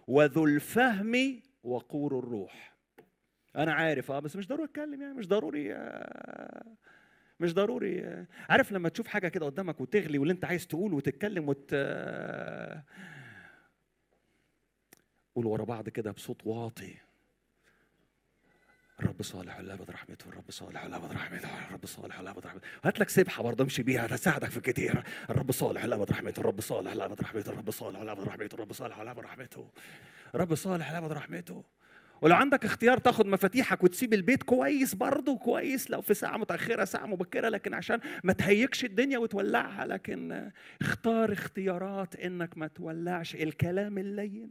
وذو الفهم وقور الروح انا عارف اه بس مش ضروري اتكلم يعني مش ضروري آه مش ضروري آه عارف لما تشوف حاجه كده قدامك وتغلي واللي انت عايز تقول وتتكلم وت آه قول ورا بعض كده بصوت واطي الرب صالح والابد رحمته الرب صالح والابد رحمته الرب صالح والابد رحمته هات لك سبحه برضه امشي بيها هتساعدك في كتير الرب صالح والابد رحمته الرب صالح والابد رحمته الرب صالح والابد رحمته الرب صالح والابد رحمته الرب صالح والابد رحمته ولو عندك اختيار تاخد مفاتيحك وتسيب البيت كويس برضه كويس لو في ساعة متأخرة ساعة مبكرة لكن عشان ما تهيكش الدنيا وتولعها لكن اختار اختيارات انك ما تولعش الكلام اللين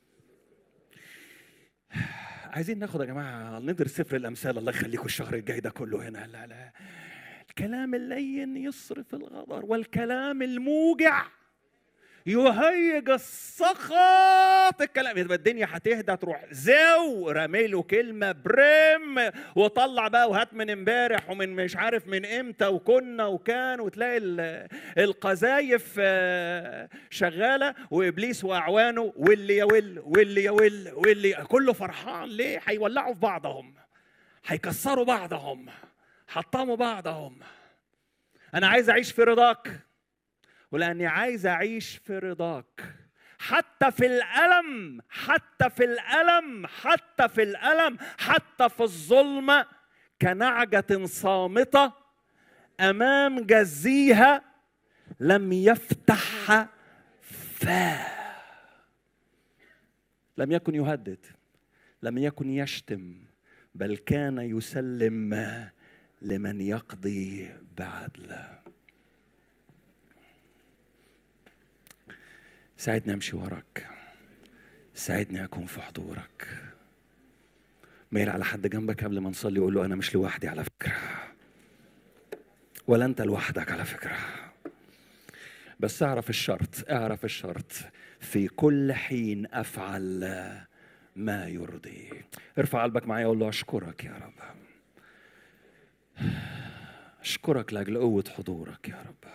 عايزين ناخد يا جماعه ندرس سفر الامثال الله يخليكم الشهر الجاي ده كله هنا لا لا الكلام اللين يصرف الغضب والكلام الموجع يهيج السخط الكلام يبقى الدنيا هتهدى تروح زو رامي له كلمه برم وطلع بقى وهات من امبارح ومن مش عارف من امتى وكنا وكان وتلاقي القذايف شغاله وابليس واعوانه واللي يا ول واللي يا ول واللي كله فرحان ليه؟ هيولعوا في بعضهم هيكسروا بعضهم حطموا بعضهم انا عايز اعيش في رضاك ولاني عايز اعيش في رضاك حتى في الالم حتى في الالم حتى في الالم حتى في الظلمه كنعجه صامته امام جزيها لم يفتح فاه لم يكن يهدد لم يكن يشتم بل كان يسلم لمن يقضي بعدله ساعدني امشي وراك ساعدني اكون في حضورك ميل على حد جنبك قبل ما نصلي وقول له انا مش لوحدي على فكره ولا انت لوحدك على فكره بس اعرف الشرط اعرف الشرط في كل حين افعل ما يرضي ارفع قلبك معايا وقول له اشكرك يا رب اشكرك لاجل قوه حضورك يا رب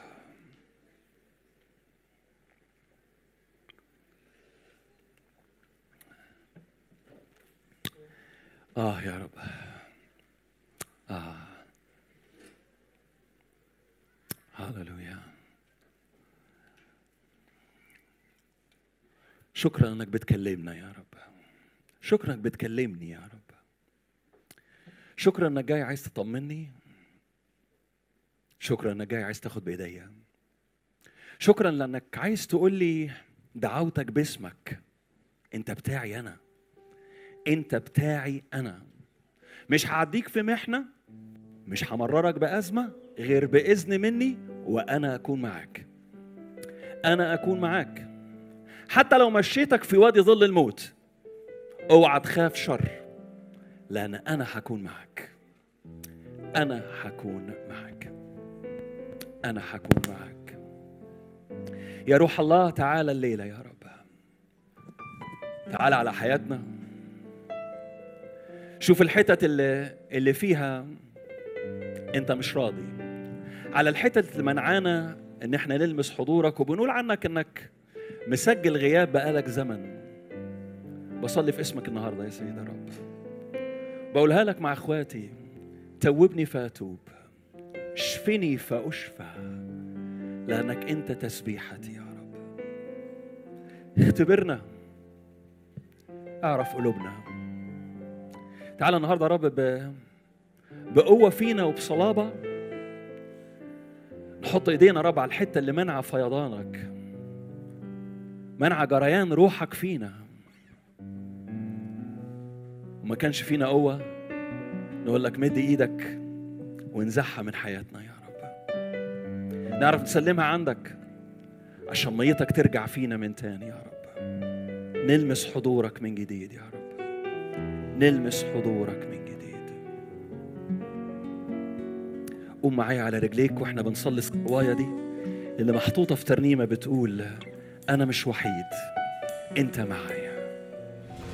آه يا رب آه هللويا شكرا انك بتكلمنا يا رب شكرا انك بتكلمني يا رب شكرا انك جاي عايز تطمني شكرا انك جاي عايز تاخد بايديا شكرا لانك عايز تقول لي دعوتك باسمك انت بتاعي انا انت بتاعي انا مش هعديك في محنه مش همررك بازمه غير باذن مني وانا اكون معاك انا اكون معاك حتى لو مشيتك في وادي ظل الموت اوعى تخاف شر لان انا هكون معاك انا هكون معاك انا هكون معاك يا روح الله تعالى الليله يا رب تعالى على حياتنا شوف الحتت اللي اللي فيها انت مش راضي على الحتت اللي منعانا ان احنا نلمس حضورك وبنقول عنك انك مسجل غياب بقالك زمن بصلي في اسمك النهارده يا سيد رب بقولها لك مع اخواتي توبني فاتوب اشفني فاشفى لانك انت تسبيحتي يا رب اختبرنا اعرف قلوبنا تعال النهارده يا رب ب... بقوه فينا وبصلابه نحط ايدينا رب على الحته اللي منع فيضانك منع جريان روحك فينا وما كانش فينا قوه نقول لك مد ايدك وانزعها من حياتنا يا رب نعرف نسلمها عندك عشان ميتك ترجع فينا من تاني يا رب نلمس حضورك من جديد يا رب نلمس حضورك من جديد قوم معايا على رجليك واحنا بنصلي الصوايا دي اللي محطوطة في ترنيمة بتقول أنا مش وحيد أنت معايا